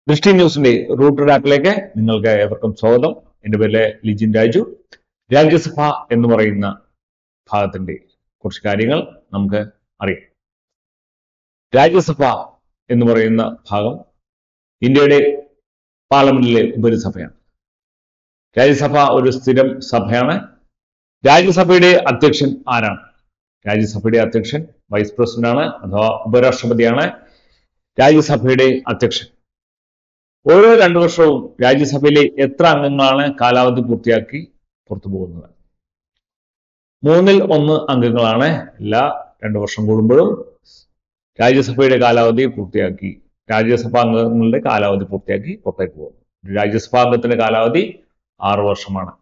ദൃഷ്ടി ന്യൂസിന്റെ റൂട്ട് ആപ്പിലേക്ക് നിങ്ങൾക്ക് ഏവർക്കും സ്വാഗതം എന്റെ പേര് ലിജിൻ രാജു രാജ്യസഭ എന്ന് പറയുന്ന ഭാഗത്തിന്റെ കുറച്ച് കാര്യങ്ങൾ നമുക്ക് അറിയാം രാജ്യസഭ എന്ന് പറയുന്ന ഭാഗം ഇന്ത്യയുടെ പാർലമെന്റിലെ ഉപരിസഭയാണ് രാജ്യസഭ ഒരു സ്ഥിരം സഭയാണ് രാജ്യസഭയുടെ അധ്യക്ഷൻ ആരാണ് രാജ്യസഭയുടെ അധ്യക്ഷൻ വൈസ് പ്രസിഡന്റ് ആണ് അഥവാ ഉപരാഷ്ട്രപതിയാണ് രാജ്യസഭയുടെ അധ്യക്ഷൻ ഓരോ രണ്ടു വർഷവും രാജ്യസഭയിലെ എത്ര അംഗങ്ങളാണ് കാലാവധി പൂർത്തിയാക്കി പുറത്തു പോകുന്നത് മൂന്നിൽ ഒന്ന് അംഗങ്ങളാണ് എല്ലാ രണ്ടു വർഷം കൂടുമ്പോഴും രാജ്യസഭയുടെ കാലാവധി പൂർത്തിയാക്കി രാജ്യസഭാ അംഗങ്ങളുടെ കാലാവധി പൂർത്തിയാക്കി പുറത്തേക്ക് പോകുന്നു ഒരു രാജ്യസഭാ അംഗത്തിന്റെ കാലാവധി ആറു വർഷമാണ്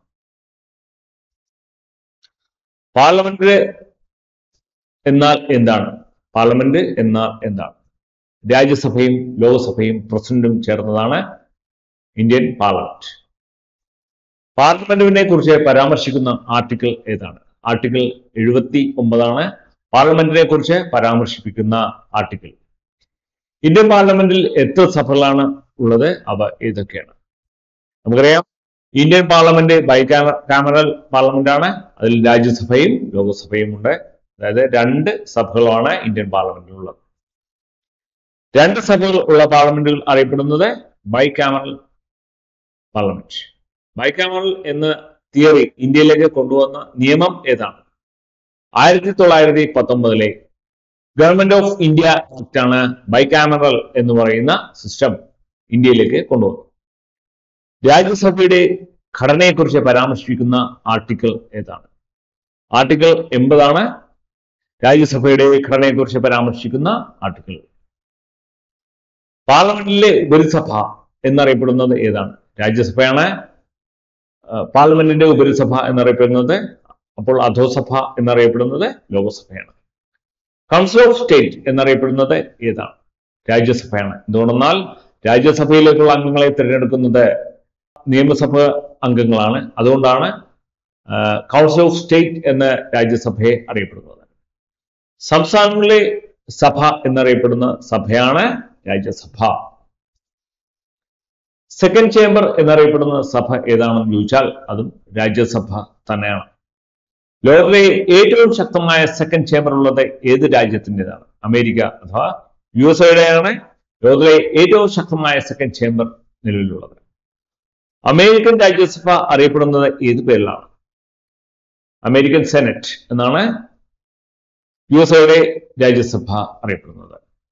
പാർലമെന്റ് എന്നാൽ എന്താണ് പാർലമെന്റ് എന്നാൽ എന്താണ് രാജ്യസഭയും ലോക്സഭയും പ്രസിഡന്റും ചേർന്നതാണ് ഇന്ത്യൻ പാർലമെന്റ് പാർലമെന്റിനെ കുറിച്ച് പരാമർശിക്കുന്ന ആർട്ടിക്കിൾ ഏതാണ് ആർട്ടിക്കിൾ എഴുപത്തി ഒമ്പതാണ് പാർലമെന്റിനെ കുറിച്ച് പരാമർശിപ്പിക്കുന്ന ആർട്ടിക്കിൾ ഇന്ത്യൻ പാർലമെന്റിൽ എത്ര സഭകളാണ് ഉള്ളത് അവ ഏതൊക്കെയാണ് നമുക്കറിയാം Indian parliament bicameral parliament ആണ് അതിൽ രാജ്യസഭയും ലോകസഭയും ഉണ്ട് അതായത് രണ്ട് സഭകളാണ് ഇന്ത്യൻ പാർലമെന്റിലുള്ളത് രണ്ട് സഭകൾ ഉള്ള പാർലമെന്റുകൾ അറിയപ്പെടുന്നത് bicameral parliament bicameral എന്ന തിയറി ഇന്ത്യയിലേക്ക് കൊണ്ടുവന്ന നിയമം ഏതാണ് ആയിരത്തി തൊള്ളായിരത്തി പത്തൊമ്പതിലെ ഗവൺമെന്റ് ഓഫ് ഇന്ത്യ ആക്ട് ആണ് ബൈ ക്യാമറൽ എന്ന് പറയുന്ന സിസ്റ്റം ഇന്ത്യയിലേക്ക് കൊണ്ടുവന്നത് രാജ്യസഭയുടെ ഘടനയെക്കുറിച്ച് പരാമർശിക്കുന്ന ആർട്ടിക്കിൾ ഏതാണ് ആർട്ടിക്കിൾ എൺപതാണ് രാജ്യസഭയുടെ ഘടനയെക്കുറിച്ച് പരാമർശിക്കുന്ന ആർട്ടിക്കിൾ പാർലമെന്റിലെ ഉപരിസഭ എന്നറിയപ്പെടുന്നത് ഏതാണ് രാജ്യസഭയാണ് പാർലമെന്റിന്റെ ഉപരിസഭ എന്നറിയപ്പെടുന്നത് അപ്പോൾ അധോസഭ എന്നറിയപ്പെടുന്നത് ലോകസഭയാണ് കൗൺസിൽ ഓഫ് സ്റ്റേറ്റ് എന്നറിയപ്പെടുന്നത് ഏതാണ് രാജ്യസഭയാണ് എന്തുകൊണ്ടെന്നാൽ രാജ്യസഭയിലേക്കുള്ള അംഗങ്ങളെ തിരഞ്ഞെടുക്കുന്നത് നിയമസഭ അംഗങ്ങളാണ് അതുകൊണ്ടാണ് കൗൺസിൽ ഓഫ് സ്റ്റേറ്റ് എന്ന രാജ്യസഭയെ അറിയപ്പെടുന്നത് സംസ്ഥാനങ്ങളിലെ സഭ എന്നറിയപ്പെടുന്ന സഭയാണ് രാജ്യസഭ സെക്കൻഡ് ചേംബർ എന്നറിയപ്പെടുന്ന സഭ ഏതാണെന്ന് ചോദിച്ചാൽ അതും രാജ്യസഭ തന്നെയാണ് ലോകത്തിലെ ഏറ്റവും ശക്തമായ സെക്കൻഡ് ചേംബർ ഉള്ളത് ഏത് രാജ്യത്തിൻ്റെതാണ് അമേരിക്ക അഥവാ യു എസ് എയുടെയാണ് ലോകത്തിലെ ഏറ്റവും ശക്തമായ സെക്കൻഡ് ചേംബർ നിലവിലുള്ളത് അമേരിക്കൻ രാജ്യസഭ അറിയപ്പെടുന്നത് ഏത് പേരിലാണ് അമേരിക്കൻ സെനറ്റ് എന്നാണ് യു എസ് എയുടെ രാജ്യസഭ അറിയപ്പെടുന്നത്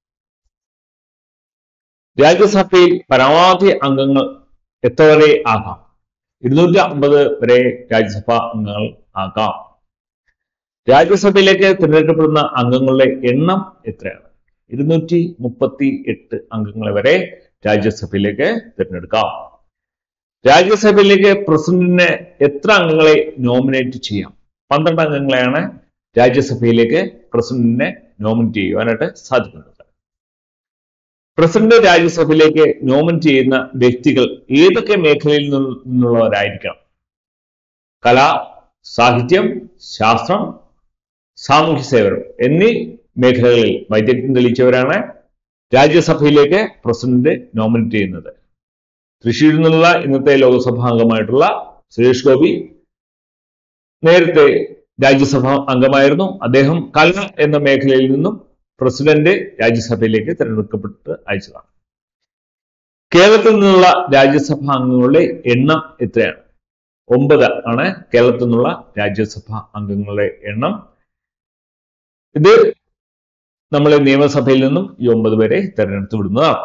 രാജ്യസഭയിൽ പരമാവധി അംഗങ്ങൾ എത്ര വരെ ആകാം ഇരുന്നൂറ്റി അമ്പത് വരെ രാജ്യസഭാ അംഗങ്ങൾ ആകാം രാജ്യസഭയിലേക്ക് തിരഞ്ഞെടുക്കപ്പെടുന്ന അംഗങ്ങളുടെ എണ്ണം എത്രയാണ് ഇരുന്നൂറ്റി മുപ്പത്തി എട്ട് അംഗങ്ങളെ വരെ രാജ്യസഭയിലേക്ക് തിരഞ്ഞെടുക്കാം രാജ്യസഭയിലേക്ക് പ്രസിഡന്റിന് എത്ര അംഗങ്ങളെ നോമിനേറ്റ് ചെയ്യാം പന്ത്രണ്ട് അംഗങ്ങളെയാണ് രാജ്യസഭയിലേക്ക് പ്രസിഡന്റിനെ നോമിനേറ്റ് ചെയ്യുവാനായിട്ട് സാധിക്കുന്നത് പ്രസിഡന്റ് രാജ്യസഭയിലേക്ക് നോമിനേറ്റ് ചെയ്യുന്ന വ്യക്തികൾ ഏതൊക്കെ മേഖലയിൽ നിന്നുള്ളവരായിരിക്കണം കല സാഹിത്യം ശാസ്ത്രം സാമൂഹ്യ സേവനം എന്നീ മേഖലകളിൽ വൈദഗ്ധ്യം തെളിയിച്ചവരാണ് രാജ്യസഭയിലേക്ക് പ്രസിഡന്റ് നോമിനേറ്റ് ചെയ്യുന്നത് തൃശ്ശൂരിൽ നിന്നുള്ള ഇന്നത്തെ ലോക്സഭാ അംഗമായിട്ടുള്ള സുരേഷ് ഗോപി നേരത്തെ രാജ്യസഭാ അംഗമായിരുന്നു അദ്ദേഹം കല എന്ന മേഖലയിൽ നിന്നും പ്രസിഡന്റ് രാജ്യസഭയിലേക്ക് തിരഞ്ഞെടുക്കപ്പെട്ട് അയച്ചതാണ് കേരളത്തിൽ നിന്നുള്ള രാജ്യസഭാ അംഗങ്ങളുടെ എണ്ണം എത്രയാണ് ഒമ്പത് ആണ് കേരളത്തിൽ നിന്നുള്ള രാജ്യസഭാ അംഗങ്ങളുടെ എണ്ണം ഇത് നമ്മളെ നിയമസഭയിൽ നിന്നും ഈ ഒമ്പത് പേരെ തെരഞ്ഞെടുത്ത് വിടുന്നതാണ്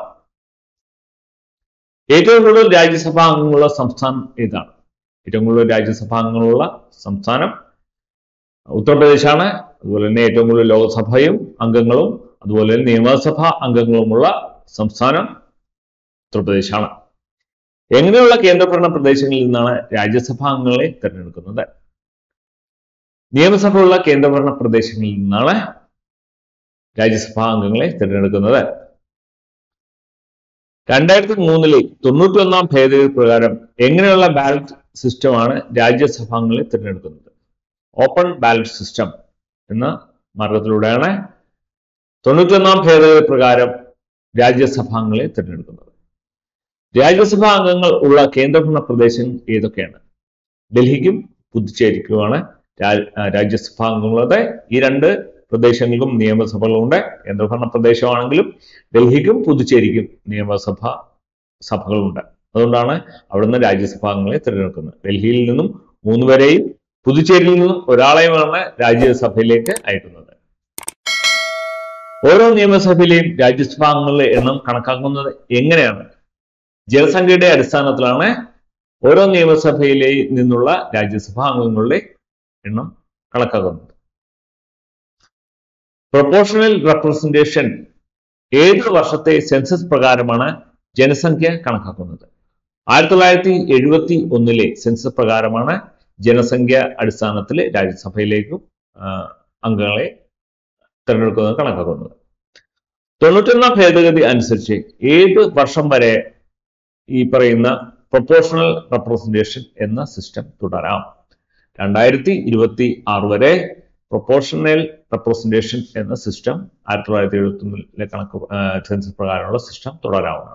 ഏറ്റവും കൂടുതൽ രാജ്യസഭാ അംഗങ്ങളുള്ള സംസ്ഥാനം ഏതാണ് ഏറ്റവും കൂടുതൽ രാജ്യസഭാ അംഗങ്ങളുള്ള സംസ്ഥാനം ഉത്തർപ്രദേശാണ് അതുപോലെ തന്നെ ഏറ്റവും കൂടുതൽ ലോക്സഭയും അംഗങ്ങളും അതുപോലെ തന്നെ നിയമസഭാ അംഗങ്ങളുമുള്ള സംസ്ഥാനം ഉത്തർപ്രദേശാണ് എങ്ങനെയുള്ള കേന്ദ്രഭരണ പ്രദേശങ്ങളിൽ നിന്നാണ് രാജ്യസഭാ അംഗങ്ങളെ തിരഞ്ഞെടുക്കുന്നത് നിയമസഭയുള്ള കേന്ദ്രഭരണ പ്രദേശങ്ങളിൽ നിന്നാണ് രാജ്യസഭാ അംഗങ്ങളെ തിരഞ്ഞെടുക്കുന്നത് രണ്ടായിരത്തി മൂന്നിലെ തൊണ്ണൂറ്റി ഒന്നാം ഭേദഗതി പ്രകാരം എങ്ങനെയുള്ള ബാലറ്റ് സിസ്റ്റമാണ് രാജ്യസഭാംഗങ്ങളെ തിരഞ്ഞെടുക്കുന്നത് ഓപ്പൺ ബാലറ്റ് സിസ്റ്റം എന്ന മാർഗത്തിലൂടെയാണ് തൊണ്ണൂറ്റൊന്നാം ഭേദഗതി പ്രകാരം രാജ്യസഭാംഗങ്ങളെ തിരഞ്ഞെടുക്കുന്നത് രാജ്യസഭാ അംഗങ്ങൾ ഉള്ള കേന്ദ്രഭരണ പ്രദേശങ്ങൾ ഏതൊക്കെയാണ് ഡൽഹിക്കും പുതുച്ചേരിക്കുമാണ് രാ- ആ, രാജ്യസഭാ അംഗങ്ങളുള്ളത് ഈ രണ്ട് പ്രദേശങ്ങൾക്കും നിയമസഭകളുണ്ട് കേന്ദ്രഭരണ പ്രദേശമാണെങ്കിലും ഡൽഹിക്കും പുതുച്ചേരിക്കും നിയമസഭ സഭകളുണ്ട് അതുകൊണ്ടാണ് അവിടുന്ന് രാജ്യസഭാ അംഗങ്ങളെ തിരഞ്ഞെടുക്കുന്നത് ഡൽഹിയിൽ നിന്നും മൂന്ന് പേരെയും പുതുച്ചേരിയിൽ നിന്നും ഒരാളെയുമാണ് രാജ്യസഭയിലേക്ക് അയക്കുന്നത് ഓരോ നിയമസഭയിലെയും രാജ്യസഭാ അംഗങ്ങളുടെ എണ്ണം കണക്കാക്കുന്നത് എങ്ങനെയാണ് ജനസംഖ്യയുടെ അടിസ്ഥാനത്തിലാണ് ഓരോ നിയമസഭയിലെ നിന്നുള്ള രാജ്യസഭാ അംഗങ്ങളുടെ എണ്ണം കണക്കാക്കുന്നത് പ്രൊപ്പോർഷണൽ റെപ്രസെന്റേഷൻ ഏത് വർഷത്തെ സെൻസസ് പ്രകാരമാണ് ജനസംഖ്യ കണക്കാക്കുന്നത് ആയിരത്തി തൊള്ളായിരത്തി എഴുപത്തി ഒന്നിലെ സെൻസസ് പ്രകാരമാണ് ജനസംഖ്യ അടിസ്ഥാനത്തിൽ രാജ്യസഭയിലേക്കും ആ, അംഗങ്ങളെ തിരഞ്ഞെടുക്കുന്നത് കണക്കാക്കുന്നത് തൊണ്ണൂറ്റൊന്നാം ഭേദഗതി അനുസരിച്ച് ഏത് വർഷം വരെ ഈ പറയുന്ന പ്രൊപ്പോർഷണൽ റെപ്രസെന്റേഷൻ എന്ന സിസ്റ്റം തുടരാം രണ്ടായിരത്തി ഇരുപത്തി ആറ് വരെ പ്രൊപ്പോർഷണൽ റെപ്രസെന്റേഷൻ എന്ന സിസ്റ്റം ആയിരത്തി തൊള്ളായിരത്തി എഴുപത്തി ഒന്നിലെ കണക്ക് സെൻസസ് പ്രകാരമുള്ള സിസ്റ്റം തുടരാവുന്നതാണ്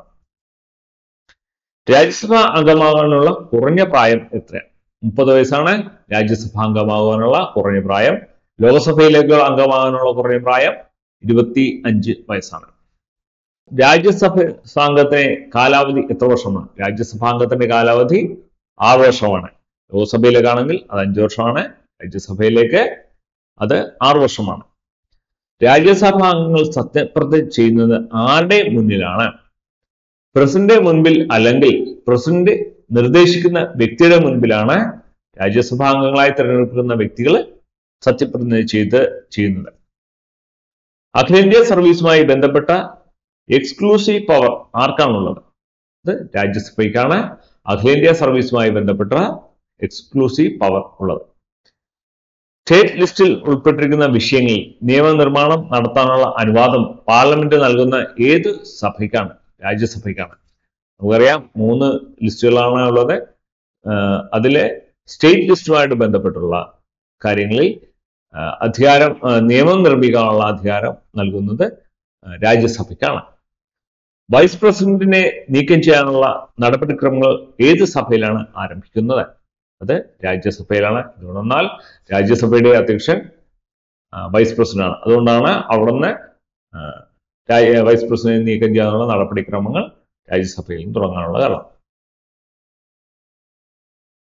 രാജ്യസഭാ അംഗമാകാനുള്ള കുറഞ്ഞ പ്രായം എത്രയാണ് മുപ്പത് വയസ്സാണ് രാജ്യസഭാ അംഗമാകാനുള്ള കുറഞ്ഞ പ്രായം ലോകസഭയിലേക്ക് അംഗമാകാനുള്ള കുറഞ്ഞ പ്രായം ഇരുപത്തി അഞ്ച് വയസ്സാണ് രാജ്യസഭ സാംഗത്തിന് കാലാവധി എത്ര വർഷമാണ് രാജ്യസഭാംഗത്തിന്റെ കാലാവധി ആറ് വർഷമാണ് ലോക്സഭയിലേക്കാണെങ്കിൽ അത് അഞ്ചു വർഷമാണ് രാജ്യസഭയിലേക്ക് അത് ആറ് വർഷമാണ് രാജ്യസഭാ അംഗങ്ങൾ സത്യപ്രതിജ്ഞ ചെയ്യുന്നത് ആരുടെ മുന്നിലാണ് പ്രസിഡന്റ് മുൻപിൽ അല്ലെങ്കിൽ പ്രസിഡന്റ് നിർദ്ദേശിക്കുന്ന വ്യക്തിയുടെ മുൻപിലാണ് രാജ്യസഭാ അംഗങ്ങളായി തിരഞ്ഞെടുക്കുന്ന വ്യക്തികൾ സത്യപ്രതിജ്ഞ ചെയ്ത് ചെയ്യുന്നത് അഖിലേന്ത്യാ സർവീസുമായി ബന്ധപ്പെട്ട എക്സ്ക്ലൂസീവ് പവർ ആർക്കാണുള്ളത് ഇത് രാജ്യസഭയ്ക്കാണ് അഖിലേന്ത്യാ സർവീസുമായി ബന്ധപ്പെട്ട എക്സ്ക്ലൂസീവ് പവർ ഉള്ളത് സ്റ്റേറ്റ് ലിസ്റ്റിൽ ഉൾപ്പെട്ടിരിക്കുന്ന വിഷയങ്ങളിൽ നിയമനിർമ്മാണം നടത്താനുള്ള അനുവാദം പാർലമെന്റ് നൽകുന്ന ഏത് സഭയ്ക്കാണ് രാജ്യസഭയ്ക്കാണ് നമുക്കറിയാം മൂന്ന് ലിസ്റ്റുകളാണ് ഉള്ളത് ആഹ് അതിലെ സ്റ്റേറ്റ് ലിസ്റ്റുമായിട്ട് ബന്ധപ്പെട്ടുള്ള കാര്യങ്ങളിൽ ആഹ് അധികാരം ആഹ് നിയമം നിർമ്മിക്കാനുള്ള അധികാരം നൽകുന്നത് ആഹ് രാജ്യസഭയ്ക്കാണ് വൈസ് പ്രസിഡന്റിനെ നീക്കം ചെയ്യാനുള്ള നടപടിക്രമങ്ങൾ ഏത് സഭയിലാണ് ആരംഭിക്കുന്നത് അത് രാജ്യസഭയിലാണ് എന്തുകൊണ്ടെന്നാൽ രാജ്യസഭയുടെ അധ്യക്ഷൻ ആ, വൈസ് പ്രസിഡന്റാണ് അതുകൊണ്ടാണ് അവിടുന്ന് ആ, രാ- വൈസ് പ്രസിഡന്റ് നീക്കം ചെയ്യാനുള്ള നടപടിക്രമങ്ങൾ രാജ്യസഭയിൽ തുടങ്ങാനുള്ള കാരണം